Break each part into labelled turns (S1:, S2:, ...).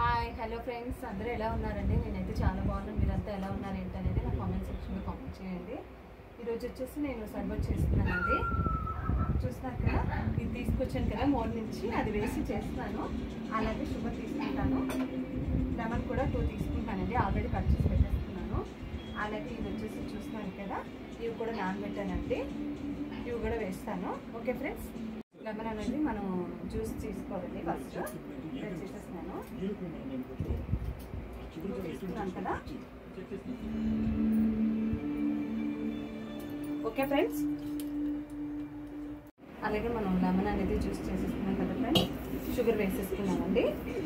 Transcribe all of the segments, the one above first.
S1: Hi hello friends అందరూ ఎలా ఉన్నారండి నేనైతే చాలా బాగున్నాను మీరంతా ఎలా ఉన్నారు ఏంటనేది నా కామెంట్ సెక్షన్లో కామెంట్ చేయండి ఈరోజు వచ్చేసి నేను సర్బత్ చేస్తున్నానండి చూస్తున్నారు కదా ఇది తీసుకొచ్చాను కదా మోర్ నుంచి అది వేసి చేస్తాను అలాగే షుగర్ తీసుకుంటాను లెమన్ కూడా టూ తీసుకుంటానండి ఆల్రెడీ కట్ చేసి పెట్టేస్తున్నాను అలాగే ఇది వచ్చేసి చూస్తున్నారు కదా ఇవి కూడా నానబెట్టానండి ఇవి కూడా వేస్తాను ఓకే ఫ్రెండ్స్ లెమన్ అనేది మనం జ్యూస్ తీసుకోవాలండి ఫస్ట్ ఇక్కడ చేసేస్తున్నాను తీసుకున్నాను కదా ఓకే ఫ్రెండ్స్ అలాగే మనం లెమన్ అనేది జ్యూస్ చేసేసుకున్నాం కదా ఫ్రెండ్స్ షుగర్ వేసేసుకున్నామండి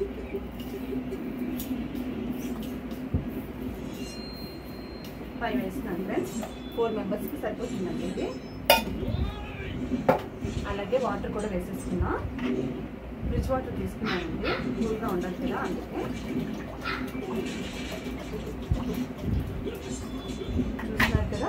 S1: ఫైవ్ వేస్తున్నాను ఫ్రెండ్స్ ఫోర్ మెంబర్స్కి సరిపోతుందండి ఇది అలాగే వాటర్ కూడా వేసేసుకున్నా ఫ్రిడ్జ్ వాటర్ తీసుకున్నానండి కూల్గా ఉండాలి కదా అందుకే చూస్తున్నారు కదా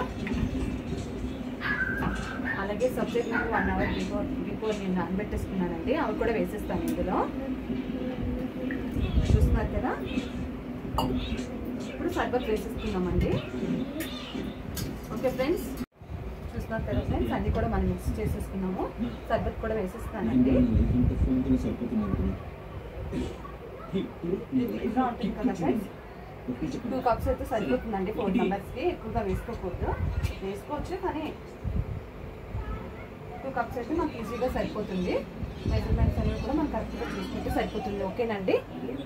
S1: అలాగే సబ్జెక్ట్ నేను వన్ అవర్ బిఫోర్ బిఫోర్ నేను నానబెట్టేసుకున్నానండి అవి కూడా వేసేస్తాను ఇందులో చూస్తున్నారు కదా ఇప్పుడు సర్బత్ వేసేసుకున్నామండి ఓకే ఫ్రెండ్స్ చూస్తున్నారు కదా ఫ్రెండ్స్ అన్నీ కూడా మనం మిక్స్ చేసేసుకున్నాము సర్బత్ కూడా వేసేస్తానండి ఇలా ఉంటుంది కదా ఫ్రెండ్స్ టూ కప్స్ అయితే సరిపోతుందండి ఫోర్ మెంబర్స్కి ఎక్కువగా వేసుకోకూడదు వేసుకోవచ్చు కానీ టూ కప్స్ అయితే మాకు ఈజీగా సరిపోతుంది మెజర్మెంట్స్ అనేవి కూడా మనం కరెక్ట్గా చూసుకుంటే సరిపోతుంది ఓకేనండి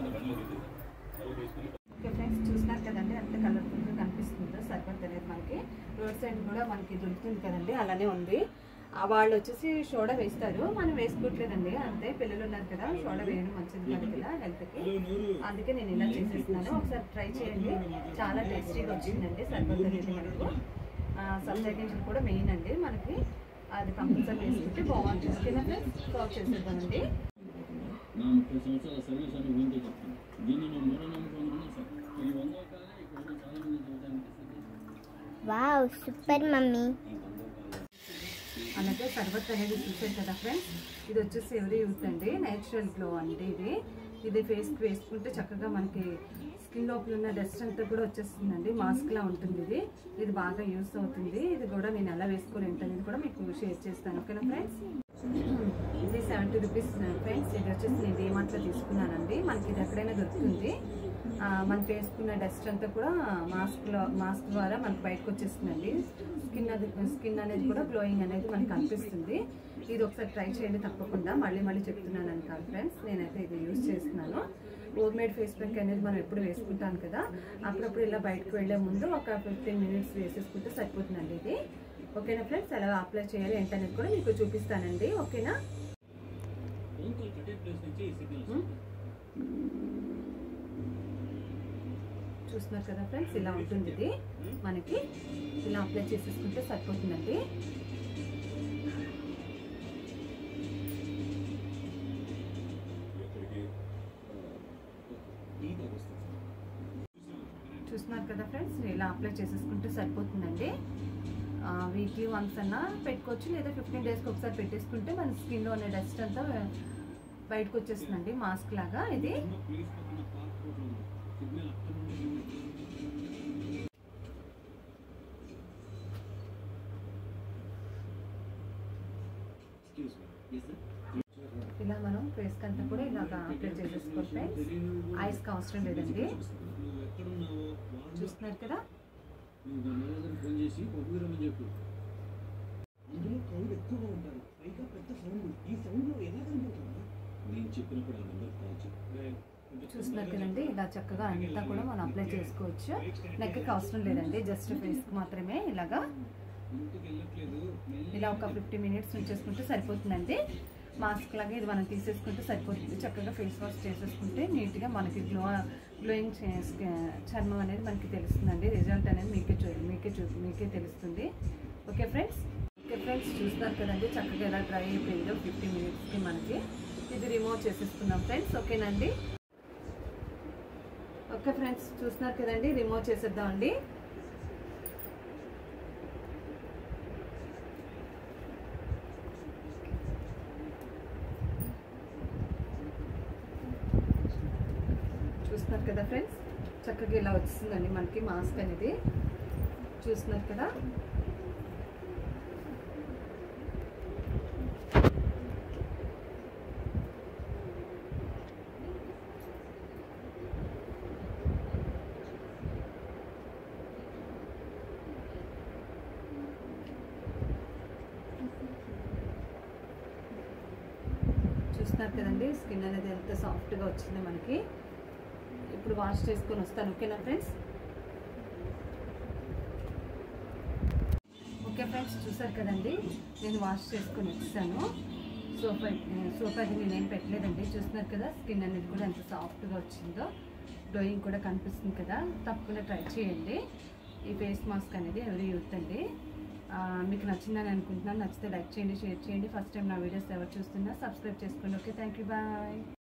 S1: ఓకే ఫ్రెండ్స్ చూసినారు కదండి అంత కలర్ఫుల్గా కనిపిస్తుందో సర్బత్ అనేది మనకి రోడ్ సైడ్ కూడా మనకి దొరుకుతుంది కదండి అలానే ఉంది ఆ వాళ్ళు వచ్చేసి సోడా వేస్తారు మనం వేసుకోవట్లేదండి అంతే పిల్లలు ఉన్నారు కదా సోడా వేయడం మంచిది కాదు కదా హెల్త్కి అందుకే నేను ఇలా చేసేస్తున్నాను ఒకసారి ట్రై చేయండి చాలా టేస్టీగా వచ్చిందండి సర్బత్ అనేది మనకు సబ్జా గింజలు కూడా మెయిన్ అండి మనకి అది కంపల్సరీ వేసుకుంటే బాగుంటుంది ఓకేనా ఫ్రెండ్స్ సర్వ్ చేసేద్దామండి
S2: నా ముప్పై సంవత్సరాల సర్వీస్ అనుభవంతో చెప్తాను దీన్ని నేను మూఢనమ్మకం ఉన్నాను సార్ ఈ వంద కాలే ఇక్కడ ఉన్న చాలా మంది చూడడానికి
S3: వావ్ సూపర్ మమ్మీ
S1: అలాగే సర్బత్ అనేది చూసారు కదా ఫ్రెండ్స్ ఇది వచ్చేసి ఎవరి యూత్ అండి నేచురల్ గ్లో అంటే ఇది ఇది ఫేస్కి వేసుకుంటే చక్కగా మనకి స్కిన్ లోపల ఉన్న డస్ట్ అంతా కూడా వచ్చేస్తుందండి మాస్క్ లా ఉంటుంది ఇది ఇది బాగా యూస్ అవుతుంది ఇది కూడా నేను ఎలా వేసుకోవాలి ఏంటనేది కూడా మీకు షేర్ చేస్తాను ఓకేనా ఫ్రెండ్స్ ఇది సెవెంటీ రూపీస్ ఫ్రెండ్స్ ఇది వచ్చేసి నేను డిమార్ట్లో తీసుకున్నానండి మనకి ఇది ఎక్కడైనా దొరుకుతుంది ఆ, మనకి వేసుకున్న డస్ట్ అంతా కూడా మాస్క్లో మాస్క్ ద్వారా మనకి బయటకు వచ్చేస్తుందండి స్కిన్ అది స్కిన్ అనేది కూడా గ్లోయింగ్ అనేది మనకి కనిపిస్తుంది ఇది ఒకసారి ట్రై చేయండి తప్పకుండా మళ్ళీ మళ్ళీ చెప్తున్నాను అని కాదు ఫ్రెండ్స్ నేనైతే ఇది యూజ్ చేస్తున్నాను హోమ్ మేడ్ ఫేస్ ప్యాక్ అనేది మనం ఎప్పుడు వేసుకుంటాం కదా అప్పుడప్పుడు ఇలా బయటకు వెళ్ళే ముందు ఒక ఫిఫ్టీన్ మినిట్స్ వేసేసుకుంటే సరిపోతుందండి ఇది ఓకేనా ఫ్రెండ్స్ ఎలా అప్లై చేయాలి ఏంటనేది కూడా మీకు చూపిస్తానండి ఓకేనా
S2: ఫోన్ కాల్ కట్టే ప్లేస్ నుంచి ఈ సిగ్నల్
S1: Hmm? చూస్తున్నారు కదా ఫ్రెండ్స్ ఇలా ఉంటుంది ఇది మనకి ఇలా అప్లై చేసేసుకుంటే సరిపోతుందండి చూస్తున్నారు కదా ఫ్రెండ్స్ ఇలా అప్లై చేసేసుకుంటే సరిపోతుందండి వీక్లీ వన్స్ అన్నా పెట్టుకోవచ్చు లేదా ఫిఫ్టీన్ డేస్కి ఒకసారి పెట్టేసుకుంటే మన స్కిన్లో ఉన్న డస్ట్ అంతా బయటకు వచ్చేస్తుందండి మాస్క్ లాగా ఇది
S2: ప్లీజ్ పక్కన పార్క్ రోడ్ ఉంది సిగ్నల్ అక్కడ నుండి ఎక్స్క్యూజ్ మీ ఎస్ సార్
S1: ఇలా మనం ఫేస్ అంతా కూడా ఇలాగా అప్లై చేసేసుకోవాలి ఫ్రెండ్స్ ఐస్కి అవసరం లేదండి
S2: నువ్వు ఎక్కడున్నావో వాళ్ళు
S1: చూస్తున్నారు కదా
S2: నువ్వు నా మేనేజర్ ఫోన్ చేసి పంపుకురమని చెప్పు అందులో క్రౌడ్ ఎక్కువగా ఉంటారు పైగా పెద్ద సౌండ్ ఈ సౌండ్లో ఎలా కనిపిస్తుంది నేను చెప్పినప్పుడు ఆ నెంబర్ కాల్
S1: చూస్తున్నారు కదండి ఇలా చక్కగా అంతా కూడా మనం అప్లై చేసుకోవచ్చు నెక్కి అవసరం లేదండి జస్ట్ ఫేస్కి మాత్రమే ఇలాగా
S2: ఇంటికి వెళ్ళట్లేదు
S1: ఇలా ఒక ఫిఫ్టీ మినిట్స్ ఉంచేసుకుంటే సరిపోతుందండి మాస్క్ లాగా ఇది మనం తీసేసుకుంటే సరిపోతుంది చక్కగా ఫేస్ వాష్ చేసేసుకుంటే నీట్గా మనకి గ్లో గ్లోయింగ్ చర్మం అనేది మనకి తెలుస్తుందండి రిజల్ట్ అనేది మీకే చూ మీకే చూ మీకే తెలుస్తుంది ఓకే ఫ్రెండ్స్ ఓకే ఫ్రెండ్స్ చూస్తున్నారు కదండి చక్కగా ఎలా డ్రై అయిపోయిందో ఫిఫ్టీ మినిట్స్కి మనకి ఇది రిమూవ్ చేసేసుకున్నాం ఫ్రెండ్స్ ఓకేనండి ఓకే ఫ్రెండ్స్ చూస్తున్నారు కదండి రిమూవ్ చేసేద్దామండి చూస్తున్నారు కదా ఫ్రెండ్స్ చక్కగా ఇలా వచ్చిందండి మనకి మాస్క్ అనేది చూస్తున్నారు కదా చూస్తున్నారు కదండి స్కిన్ అనేది ఎంత సాఫ్ట్గా వచ్చిందో మనకి ఇప్పుడు వాష్ చేసుకొని వస్తాను ఓకేనా ఫ్రెండ్స్ ఓకే ఫ్రెండ్స్ చూసారు కదండి నేను వాష్ చేసుకొని వచ్చాను సోఫా సోఫాకి నేనేం పెట్టలేదండి చూస్తున్నారు కదా స్కిన్ అనేది కూడా ఎంత సాఫ్ట్గా వచ్చిందో గ్లోయింగ్ కూడా కనిపిస్తుంది కదా తప్పకుండా ట్రై చేయండి ఈ ఫేస్ మాస్క్ అనేది ఎవరి యూత్ అండి ఆ, మీకు నచ్చిందని అనుకుంటున్నాను నచ్చితే లైక్ చేయండి షేర్ చేయండి ఫస్ట్ టైం నా వీడియోస్ ఎవరు చూస్తున్నా సబ్స్క్రైబ్ చేసుకోండి ఓకే థ్యాంక్ యూ బాయ్